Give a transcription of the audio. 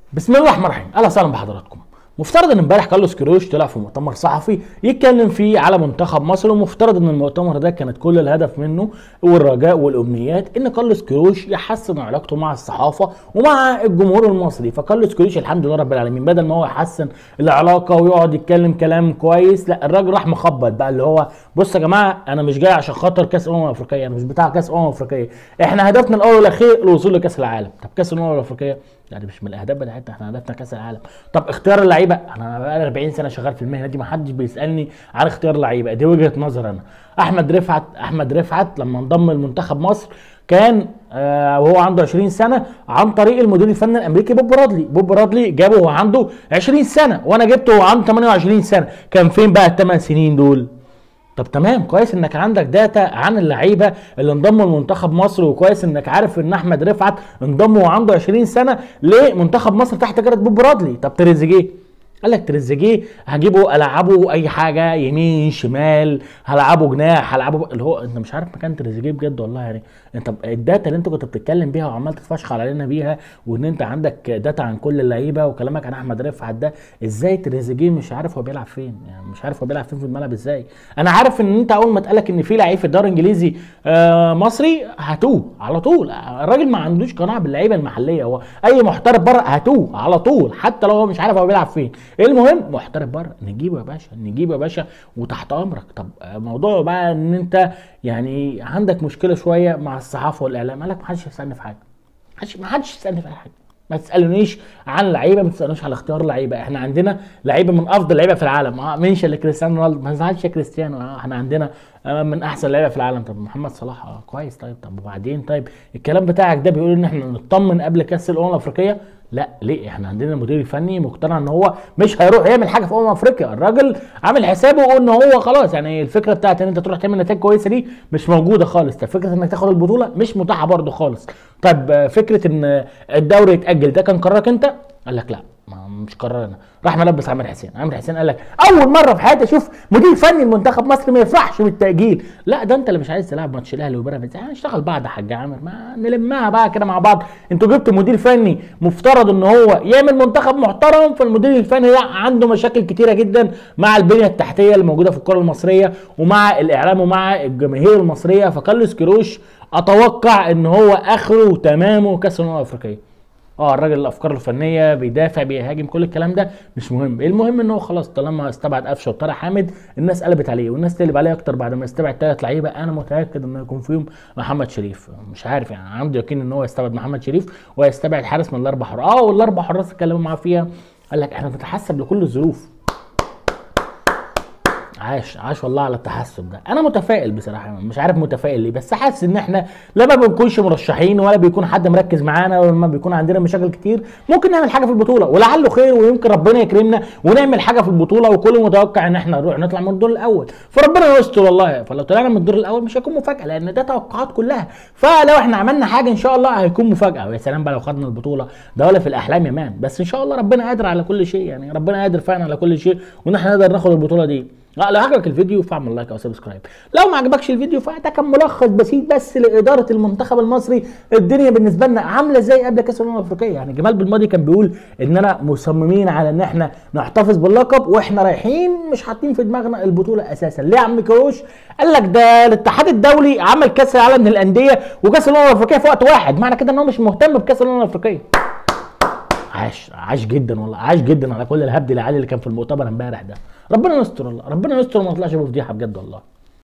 بسم الله الرحمن الرحيم اهلا وسهلا بحضراتكم مفترض ان امبارح كارلوس كيروش طلع في مؤتمر صحفي يتكلم فيه على منتخب مصر ومفترض ان المؤتمر ده كانت كل الهدف منه والرجاء والامنيات ان كارلوس كيروش يحسن علاقته مع الصحافه ومع الجمهور المصري فكارلوس كيروش الحمد لله رب العالمين بدل ما هو يحسن العلاقه ويقعد يتكلم كلام كويس لا الراجل راح مخبط بقى اللي هو بص يا جماعه انا مش جاي عشان خاطر كاس الامم الافريقيه انا مش بتاع كاس الامم الافريقيه احنا هدفنا الاول والاخير الوصول لكاس العالم طب كاس الامم الافريقيه يعني مش من الاهداف بتاعتنا احنا هدفنا كاس العالم طب اختيار اللعيبه انا بقالي 40 سنه شغال في المهنه دي ما حدش بيسالني عن اختيار اللعيبه دي وجهه نظر انا احمد رفعت احمد رفعت لما انضم لمنتخب مصر كان آه وهو عنده 20 سنه عن طريق المدير الفني الامريكي بوب برادلي بوب برادلي جابه وهو عنده 20 سنه وانا جبته وهو عنده 28 سنه كان فين بقى الثمان سنين دول طب تمام كويس انك عندك داتا عن اللعيبه اللي انضموا لمنتخب مصر وكويس انك عارف ان احمد رفعت انضم وعنده 20 سنه لمنتخب مصر تحت جرة بوب برادلي طب تريزيجيه قال لك تريزيجيه هجيبه العبه اي حاجه يمين شمال هلعبه جناح هلعبه اللي هو انت مش عارف مكان تريزيجيه بجد والله يعني انت الداتا اللي انت كنت بتتكلم بيها وعمال تتفشخر علينا بيها وان انت عندك داتا عن كل اللعيبه وكلامك عن احمد رفعت ده ازاي تريزيجيه مش عارف هو بيلعب فين يعني مش عارف هو بيلعب فين في الملعب ازاي انا عارف ان انت اول ما اتقالك ان في لعيب في الدوري الانجليزي آه مصري هاتوه على طول الراجل ما عندوش قناعه باللعيبه المحليه هو اي محترف بره هاتوه على طول حتى لو هو مش عارف هو بيلعب فين المهم محترف بره نجيبه يا باشا نجيبه يا باشا وتحت امرك طب موضوع بقى ان انت يعني عندك مشكله شويه مع الصحافه والاعلام قال لك ما حدش يسالني في حاجه ما حدش يسالني في اي حاجه ما تسالونيش عن لعيبه ما تسالونيش على اختيار لعيبه احنا عندنا لعيبه من افضل لعيبه في العالم اه منش لكريستيانو رونالدو ما تزعلش يا كريستيانو اه احنا عندنا آه من احسن لعيبه في العالم طب محمد صلاح اه كويس طيب طب وبعدين طيب الكلام بتاعك ده بيقول ان احنا نطمن قبل كاس الامم الافريقيه لا ليه احنا عندنا المدير الفني مقتنع ان هو مش هيروح يعمل حاجه في امم افريقيا الراجل عامل حسابه ان هو خلاص يعني الفكره بتاعت ان انت تروح تعمل نتائج كويسه دي مش موجوده خالص طب فكره انك تاخد البطوله مش متاحه برده خالص طب فكره ان الدوري يتاجل ده كان قرارك انت قال لك لا ما مش قرارنا راح ملبس عامر حسين عامر حسين قال لك اول مره في حياتي اشوف مدير فني المنتخب مصر ما يفرحش بالتاجيل لا ده انت اللي مش عايز تلعب ماتش الاهلي وبيراميدز هنشتغل بعد يا حاج عامر ما نلمها بقى كده مع بعض انتوا جبتوا مدير فني مفترض ان هو يعمل منتخب محترم فالمدير الفني ده عنده مشاكل كتيره جدا مع البنيه التحتيه اللي موجوده في الكره المصريه ومع الاعلام ومع الجماهير المصريه فكارلوس كيروش اتوقع ان هو اخره وتمامه كاس الامم الافريقيه اه الراجل الافكار الفنيه بيدافع بيهاجم كل الكلام ده مش مهم المهم ان هو خلاص طالما استبعد قفشه وطارق حامد الناس قلبت عليه والناس تقلب عليه اكتر بعد ما يستبعد ثلاث لعيبه انا متاكد انه يكون فيهم محمد شريف مش عارف يعني عندي يقين ان هو يستبعد محمد شريف ويستبعد حارس من الاربع حراس اه والاربع حراس اتكلموا معاه فيها قال لك احنا بنتحسب لكل الظروف عاش عاش والله على التحسب ده انا متفائل بصراحه مش عارف متفائل ليه بس حاسس ان احنا لما بنكونش مرشحين ولا بيكون حد مركز معانا ولما بيكون عندنا مشاكل كتير ممكن نعمل حاجه في البطوله ولعله خير ويمكن ربنا يكرمنا ونعمل حاجه في البطوله وكل متوقع ان احنا نروح نطلع من الدور الاول فربنا يستر والله فلو طلعنا من الدور الاول مش هيكون مفاجاه لان ده توقعات كلها فلو احنا عملنا حاجه ان شاء الله هيكون مفاجاه ويا سلام بقى لو خدنا البطوله ده ولا في الاحلام يا مان بس ان شاء الله ربنا قادر على كل شيء يعني ربنا قادر فعلا على كل شيء وان احنا نقدر ناخد البطوله دي لا لو عجبك الفيديو فاعمل لايك او سبسكرايب لو ما عجبكش الفيديو فده كان ملخص بسيط بس لاداره المنتخب المصري الدنيا بالنسبه لنا عامله ازاي قبل كاس الامم الافريقيه يعني جمال بالماضي كان بيقول اننا مصممين على ان احنا نحتفظ باللقب واحنا رايحين مش حاطين في دماغنا البطوله اساسا ليه يا عم كروش قال لك ده الاتحاد الدولي عمل كاس العالم للانديه وكاس الامم الافريقيه في وقت واحد معنى كده ان هو مش مهتم بكاس الامم الافريقيه عاش عاش جدا والله عاش جدا على كل الهبد العالي اللي كان في المؤتمر امبارح ده ربنا يستر والله ربنا يستر وما نطلعش بفضيحه بجد والله